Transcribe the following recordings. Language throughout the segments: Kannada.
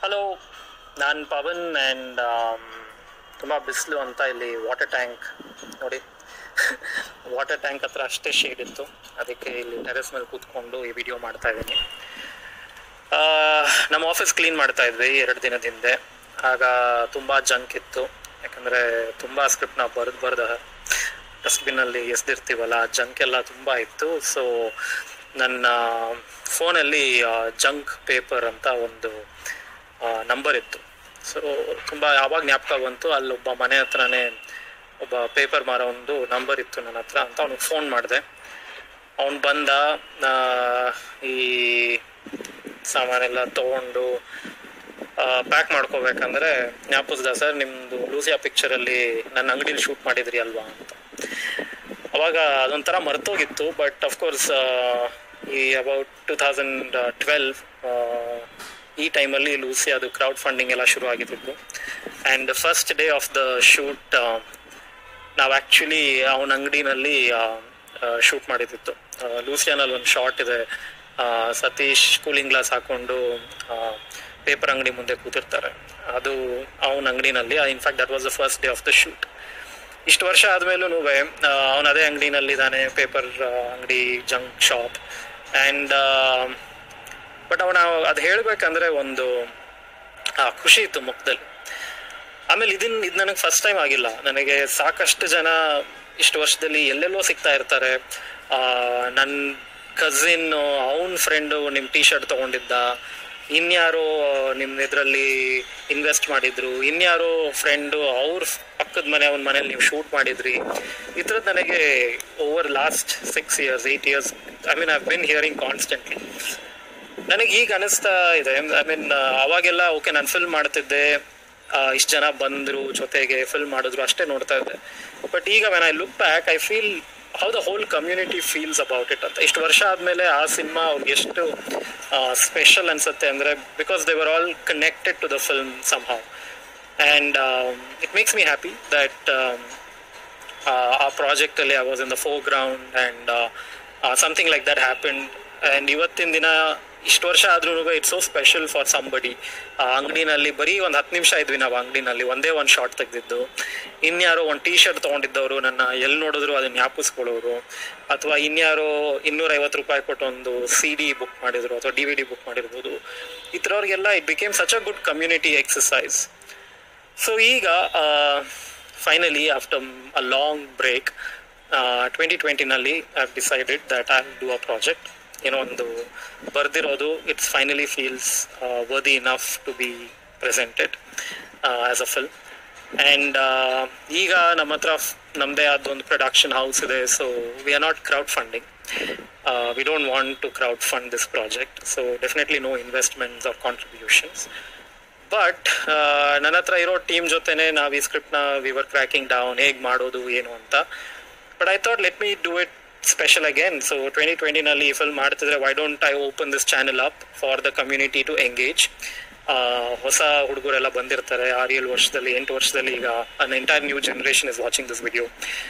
ಹಲೋ ನಾನು ಪವನ್ ಆ್ಯಂಡ್ ತುಂಬ ಬಿಸಿಲು ಅಂತ ಇಲ್ಲಿ ವಾಟರ್ ಟ್ಯಾಂಕ್ ನೋಡಿ ವಾಟರ್ ಟ್ಯಾಂಕ್ ಹತ್ರ ಅಷ್ಟೇ ಶೇಡ್ ಇತ್ತು ಅದಕ್ಕೆ ಇಲ್ಲಿ ಟೆರೆಸ್ ಮೇಲೆ ಕೂತ್ಕೊಂಡು ಈ ವಿಡಿಯೋ ಮಾಡ್ತಾ ಇದ್ದೀನಿ ನಮ್ಮ ಆಫೀಸ್ ಕ್ಲೀನ್ ಮಾಡ್ತಾ ಇದ್ವಿ ಎರಡು ದಿನದ ಹಿಂದೆ ಆಗ ತುಂಬ ಜಂಕ್ ಇತ್ತು ಯಾಕಂದರೆ ತುಂಬ ಸ್ಕ್ರಿಪ್ಟ್ನ ಬರೆದು ಬರೆದ ಡಸ್ಟ್ಬಿನ್ನಲ್ಲಿ ಎಸ್ದಿರ್ತೀವಲ್ಲ ಆ ಜಂಕ್ ಎಲ್ಲ ತುಂಬ ಇತ್ತು ಸೊ ನನ್ನ ಫೋನಲ್ಲಿ ಜಂಕ್ ಪೇಪರ್ ಅಂತ ಒಂದು ನಂಬರ್ ಇತ್ತು ಸೊ ತುಂಬ ಯಾವಾಗ ಜ್ಞಾಪಕ ಬಂತು ಅಲ್ಲೊಬ್ಬ ಮನೆ ಹತ್ರನೇ ಒಬ್ಬ ಪೇಪರ್ ಮಾರೋ ಒಂದು ನಂಬರ್ ಇತ್ತು ನನ್ನ ಹತ್ರ ಅಂತ ಅವ್ನಿಗೆ ಫೋನ್ ಮಾಡಿದೆ ಅವನು ಬಂದ ಆ, ಈ ಸಾಮಾನೆಲ್ಲ ತೊಗೊಂಡು ಪ್ಯಾಕ್ ಮಾಡ್ಕೋಬೇಕಂದ್ರೆ ಜ್ಞಾಪಿಸ್ದ ಸರ್ ನಿಮ್ಮದು ಲೂಸಿಯಾ ಪಿಕ್ಚರಲ್ಲಿ ನನ್ನ ಅಂಗಡಿಲಿ ಶೂಟ್ ಮಾಡಿದ್ರಿ ಅಲ್ವಾ ಅಂತ ಅವಾಗ ಅದೊಂಥರ ಮರ್ತೋಗಿತ್ತು ಬಟ್ ಅಫ್ಕೋರ್ಸ್ ಈ ಅಬೌಟ್ ಟೂ ತೌಸಂಡ್ ಟ್ವೆಲ್ವ್ ಈ ಟೈಮಲ್ಲಿ ಲೂಸಿ ಅದು ಕ್ರೌಡ್ ಫಂಡಿಂಗ್ ಎಲ್ಲ ಶುರು ಆಗಿದ್ದು and first day of the shoot ನಾವು ಆ್ಯಕ್ಚುಲಿ ಅವನ ಅಂಗಡಿನಲ್ಲಿ ಶೂಟ್ ಮಾಡಿದ್ದು ಲೂಸಿಯಾನಲ್ಲಿ ಒಂದು ಶಾರ್ಟ್ ಇದೆ ಆ, ಸತೀಶ್ ಕೂಲಿಂಗ್ ಗ್ಲಾಸ್ ಹಾಕೊಂಡು ಪೇಪರ್ ಅಂಗಡಿ ಮುಂದೆ ಕೂತಿರ್ತಾರೆ ಅದು ಅವನ ಅಂಗಡಿನಲ್ಲಿ in fact that was the first day of the shoot ಇಷ್ಟು ವರ್ಷ ಆದ್ಮೇಲೂ ಅವನ ಅದೇ ಅಂಗಡಿನಲ್ಲಿದ್ದಾನೆ ಪೇಪರ್ ಅಂಗಡಿ ಜಂಕ್ ಶಾಪ್ ಆ್ಯಂಡ್ ಬಟ್ ಅವನ ಅದು ಹೇಳ್ಬೇಕಂದ್ರೆ ಒಂದು ಆ, ಖುಷಿ ಇತ್ತು ಮುಖದಲ್ಲಿ ಆಮೇಲೆ ಇದನ್ ಇದು ನನಗೆ ಫಸ್ಟ್ ಟೈಮ್ ಆಗಿಲ್ಲ ನನಗೆ ಸಾಕಷ್ಟು ಜನ ಇಷ್ಟು ವರ್ಷದಲ್ಲಿ ಎಲ್ಲೆಲ್ಲೋ ಸಿಗ್ತಾ ಇರ್ತಾರೆ ನನ್ನ ಕಸಿನ್ ಅವನ ಫ್ರೆಂಡು ನಿಮ್ಮ ಟೀ ಶರ್ಟ್ ತೊಗೊಂಡಿದ್ದ ಇನ್ಯಾರೋ ನಿಮ್ಮ ಇದರಲ್ಲಿ ಇನ್ವೆಸ್ಟ್ ಮಾಡಿದ್ರು ಇನ್ಯಾರೋ ಫ್ರೆಂಡು ಅವ್ರ ಪಕ್ಕದ ಮನೆ ಅವನ ಮನೇಲಿ ನೀವು ಶೂಟ್ ಮಾಡಿದ್ರಿ ಈ ಥರದ್ದು ನನಗೆ over last six years eight years I mean I been hearing constantly ನನಗೆ ಈಗ ಅನಿಸ್ತಾ ಇದೆ ಐ ಮೀನ್ ಅವಾಗೆಲ್ಲ ಓಕೆ ನಾನು ಫಿಲ್ಮ್ ಮಾಡ್ತಿದ್ದೆ ಇಷ್ಟು ಜನ ಬಂದರು ಜೊತೆಗೆ ಫಿಲ್ಮ್ ಮಾಡಿದ್ರು ಅಷ್ಟೇ ನೋಡ್ತಾ ಇದ್ದೆ ಬಟ್ ಈಗ when I look back I feel how the whole community feels about it ಅಂತ ಇಷ್ಟು ವರ್ಷ ಆದಮೇಲೆ ಆ ಸಿನಿಮಾ ಅವ್ರಿಗೆ ಎಷ್ಟು ಸ್ಪೆಷಲ್ ಅನ್ಸುತ್ತೆ ಅಂದರೆ because they were all connected to the film somehow and it makes me happy that ಆ ಪ್ರಾಜೆಕ್ಟಲ್ಲಿ I was in the foreground and something like that happen and ಇವತ್ತಿನ ದಿನ ಇಷ್ಟು ವರ್ಷ ಆದ್ರೂ it's so special for somebody ಆ ಅಂಗಡಿನಲ್ಲಿ ಬರೀ ಒಂದು ಹತ್ತು ನಿಮಿಷ ಇದ್ವಿ ನಾವು ಅಂಗಡಿನಲ್ಲಿ ಒಂದೇ ಒಂದು ಶಾರ್ಟ್ ತೆಗೆದಿದ್ದು ಇನ್ಯಾರೋ ಒಂದು ಟೀ ಶರ್ಟ್ ತೊಗೊಂಡಿದ್ದವರು ನನ್ನ ಎಲ್ಲಿ ನೋಡಿದ್ರು ಅದನ್ನ ಜ್ಞಾಪಿಸ್ಕೊಳ್ಳೋರು ಅಥವಾ ಇನ್ಯಾರೋ ಇನ್ನೂರೈವತ್ತು ರೂಪಾಯಿ ಕೊಟ್ಟು ಒಂದು ಸಿ ಡಿ ಬುಕ್ ಮಾಡಿದ್ರು ಅಥವಾ ಡಿ ವಿ ಡಿ ಬುಕ್ ಮಾಡಿರ್ಬೋದು ಈ ಥರವ್ರಿಗೆಲ್ಲ it became such a good community exercise so ಈಗ finally after a long break twenty ಟ್ವೆಂಟಿನಲ್ಲಿ I have decided that I do a project ಏನೋ ಒಂದು ಬರೆದಿರೋದು it's finally feels worthy enough to be presented as a film and ಈಗ ನಮ್ಮ ಹತ್ರ ನಮ್ಮದೇ ಆದ ಒಂದು ಪ್ರೊಡಕ್ಷನ್ ಹೌಸ್ ಇದೆ so we are not crowd funding we don't want to crowd fund this project so definitely no investments or contributions but ನನ್ನ ಹತ್ರ ಇರೋ ಟೀಮ್ ಜೊತೆನೆ ನಾವು ಈ ಸ್ಕ್ರಿಪ್ಟ್ನ ವಿವರ್ ಕ್ರ್ಯಾಕಿಂಗ್ ಡೌನ್ ಹೇಗೆ ಮಾಡೋದು ಏನು ಅಂತ but I thought let me do it special again so twenty ಟ್ವೆಂಟಿನಲ್ಲಿ ಈ ಫಿಲ್ಮ್ ಮಾಡ್ತಿದ್ರೆ why don't I open this channel up for the community to engage ಹೊಸ ಹುಡುಗರೆಲ್ಲ ಬಂದಿರ್ತಾರೆ ಆರು ಏಳು ವರ್ಷದಲ್ಲಿ ಎಂಟು ವರ್ಷದಲ್ಲಿ ಈಗ an entire new generation is watching this video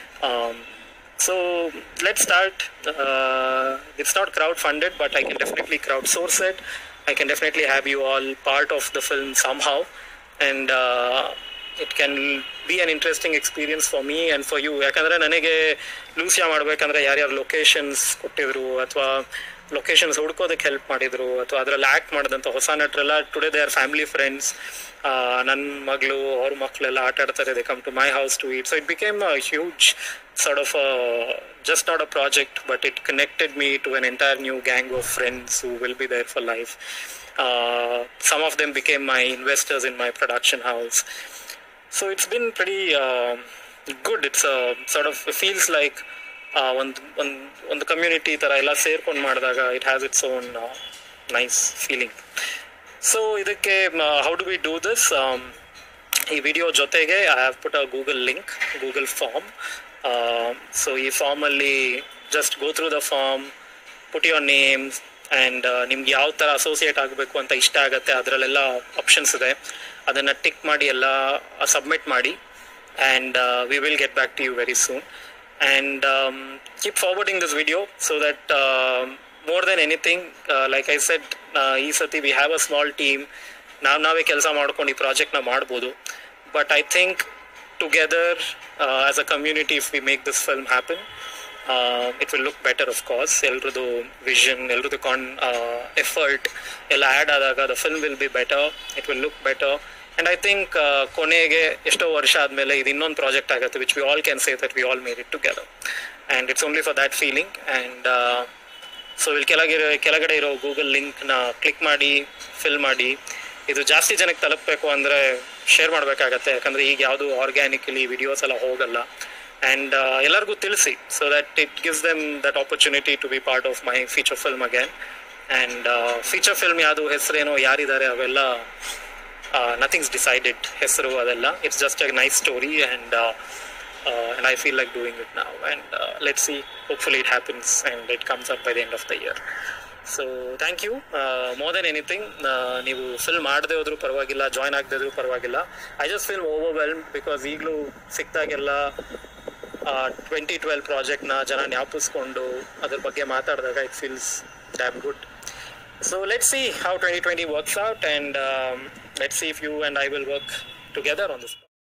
so let start it's not crowd funded but I can definitely crowd source it I can definitely have you all part of the film somehow, and uh, it can be an interesting experience for me and for you. ಯಾಕಂದರೆ ನನಗೆ ಲೂಸಿಯಾ ಮಾಡಬೇಕಂದ್ರೆ ಯಾರ್ಯಾರು ಲೊಕೇಶನ್ಸ್ ಕೊಟ್ಟಿದ್ರು ಅಥವಾ ಲೊಕೇಶನ್ಸ್ ಹುಡ್ಕೋದಕ್ಕೆ ಹೆಲ್ಪ್ ಮಾಡಿದ್ರು ಅಥವಾ ಅದರಲ್ಲಿ ಆ್ಯಕ್ಟ್ ಮಾಡಿದಂಥ ಹೊಸ ನಟರೆಲ್ಲ today they are family friends ನನ್ನ ಮಗಳು ಅವ್ರ ಮಕ್ಕಳೆಲ್ಲ ಆಟ ಆಡ್ತಾರೆ they come to my house to eat so it became a huge sort of a, just not a project, but it connected me to an entire new gang of friends who will be there for life. Uh, some of them became my investors in my production house. So it's been pretty uh, good. It's a sort of it feels like ಒಂದು ಒಂದು ಒಂದು ಕಮ್ಯುನಿಟಿ ಥರ ಎಲ್ಲ ಸೇರ್ಕೊಂಡು ಮಾಡಿದಾಗ it has its own nice feeling so ಇದಕ್ಕೆ how do we do this ಈ ವಿಡಿಯೋ ಜೊತೆಗೆ I have put a Google link Google form so ಈ ಫಾರ್ಮಲ್ಲಿ just go through the form put your names and ನಿಮ್ಗೆ ಯಾವ ಥರ ಅಸೋಸಿಯೇಟ್ ಆಗಬೇಕು ಅಂತ ಇಷ್ಟ ಆಗುತ್ತೆ ಅದರಲ್ಲೆಲ್ಲ ಆಪ್ಷನ್ಸ್ ಇದೆ ಅದನ್ನು ಟಿಕ್ ಮಾಡಿ ಎಲ್ಲ ಸಬ್ಮಿಟ್ ಮಾಡಿ and we will get back to you very soon and keep forwarding this video so that more than anything like I said ಈ ಸತಿ we have a small team ನಾವು ನಾವೇ ಕೆಲಸ ಮಾಡ್ಕೊಂಡು ಈ ಪ್ರಾಜೆಕ್ಟ್ನ ಮಾಡ್ಬೋದು but I think together as a community if we make this film happen it will look better of course ಎಲ್ರದ್ದು ವಿಷನ್ ಎಲ್ರದ್ದು ಕಾನ್ ಎಫರ್ಟ್ ಎಲ್ಲ ಆ್ಯಡ್ ಆದಾಗ the film will be better it will look better and I think ಕೊನೆಗೆ ಎಷ್ಟೋ ವರ್ಷ ಆದಮೇಲೆ ಇದು ಇನ್ನೊಂದು ಪ್ರಾಜೆಕ್ಟ್ ಆಗುತ್ತೆ which we all can say that we all made it together and it's only for that feeling and so ಇಲ್ಲಿ ಕೆಳಗಿರೋ ಕೆಳಗಡೆ ಇರೋ ಗೂಗಲ್ ಲಿಂಕ್ನ ಕ್ಲಿಕ್ ಮಾಡಿ ಫಿಲ್ ಮಾಡಿ ಇದು ಜಾಸ್ತಿ ಜನಕ್ಕೆ ತಲುಪಬೇಕು ಅಂದರೆ ಶೇರ್ ಮಾಡಬೇಕಾಗತ್ತೆ ಯಾಕಂದರೆ ಈಗ ಯಾವುದು ಆರ್ಗ್ಯಾನಿಕಲಿ ವಿಡಿಯೋಸ್ ಎಲ್ಲ ಹೋಗಲ್ಲ ಆ್ಯಂಡ್ ಎಲ್ಲರಿಗೂ ತಿಳಿಸಿ so that it gives them that opportunity to be part of my feature film again and feature film ಯಾವುದು ಹೆಸರೇನೋ ಯಾರಿದ್ದಾರೆ ಅವೆಲ್ಲ ನಥಿಂಗ್ಸ್ ಡಿಸೈಡೆಡ್ ಹೆಸರು ಅದೆಲ್ಲ it's just a nice story and and I feel like doing it now. And uh, let's see. Hopefully, it happens and it comes up by the end of the year. So thank you more than anything ನೀವು ಫಿಲ್ಮ್ ಮಾಡದೇ ಹೋದ್ರೂ ಪರವಾಗಿಲ್ಲ ಜಾಯ್ನ್ ಆಗದೇ ಇದ್ರೂ ಪರವಾಗಿಲ್ಲ I just feel overwhelm because ಈಗಲೂ ಸಿಕ್ತಾಗೆಲ್ಲ ಟ್ವೆಂಟಿ ಟ್ವೆಲ್ ಪ್ರಾಜೆಕ್ಟ್ನ ಜನ ಜ್ಞಾಪಿಸ್ಕೊಂಡು ಅದ್ರ ಬಗ್ಗೆ ಮಾತಾಡಿದಾಗ it feels damn good so let see how twenty twenty works out and let see if you and I will work together on this